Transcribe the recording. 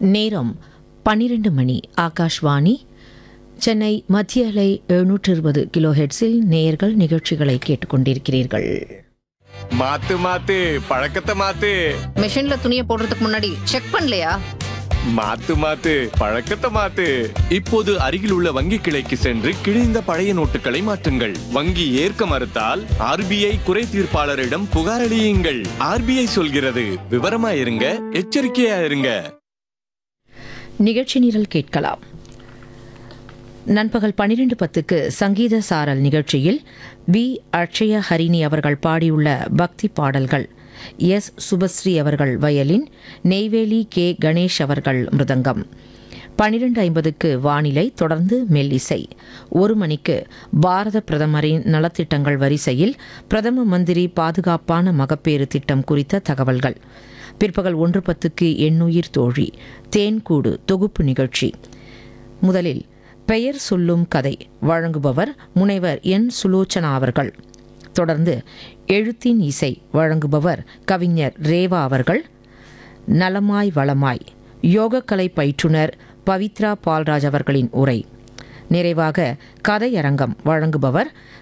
நேரம் பன்னிரண்டு மணி ஆகாஷ்வாணி சென்னை மத்திய அலை எழுநூற்று இருபது கிலோ ஹெட்ஸில் நேயர்கள் நிகழ்ச்சிகளை கேட்டுக்கொண்டிருக்கிறீர்கள் மாத்து மாத்து பழக்கத்தை மாத்து மிஷின்ல துணியை போடுறதுக்கு முன்னாடி செக் பண்ணலையா மாத்து மாத்து பழக்கத்தை மாத்து இப்போது அருகில் உள்ள வங்கி கிளைக்கு சென்று கிழிந்த பழைய நோட்டுகளை மாற்றுங்கள் வங்கி ஏற்க மறுத்தால் ஆர்பிஐ குறை தீர்ப்பாளரிடம் புகாரளியுங்கள் ஆர்பிஐ சொல்கிறது விவரமா இருங்க எச்சரிக்கையா இருங்க நிகழ்ச்சி நிரல் கேட்கலாம் நண்பகல் பன்னிரண்டு பத்துக்கு சங்கீத சாரல் நிகழ்ச்சியில் வி அட்சய ஹரிணி அவர்கள் பாடியுள்ள பக்தி பாடல்கள் எஸ் சுபஸ்ரீ அவர்கள் வயலின் நெய்வேலி கே கணேஷ் அவர்கள் மிருதங்கம் பன்னிரண்டு ஐம்பதுக்கு வானிலை தொடர்ந்து மெல்லிசை ஒரு மணிக்கு பாரத பிரதமரின் நலத்திட்டங்கள் வரிசையில் பிரதம மந்திரி பாதுகாப்பான மகப்பேறு திட்டம் குறித்த தகவல்கள் பிற்பகல் ஒன்று பத்துக்கு எண்ணுயிர் தோழி தேன்கூடு தொகுப்பு நிகழ்ச்சி முதலில் பெயர் சொல்லும் கதை வழங்குபவர் முனைவர் என் சுலோச்சனா அவர்கள் தொடர்ந்து எழுத்தின் இசை வழங்குபவர் கவிஞர் ரேவா அவர்கள் நலமாய் வளமாய் யோகக்கலை பயிற்றுனர் பவித்ரா பால்ராஜ் அவர்களின் உரை நிறைவாக கதையரங்கம் வழங்குபவர்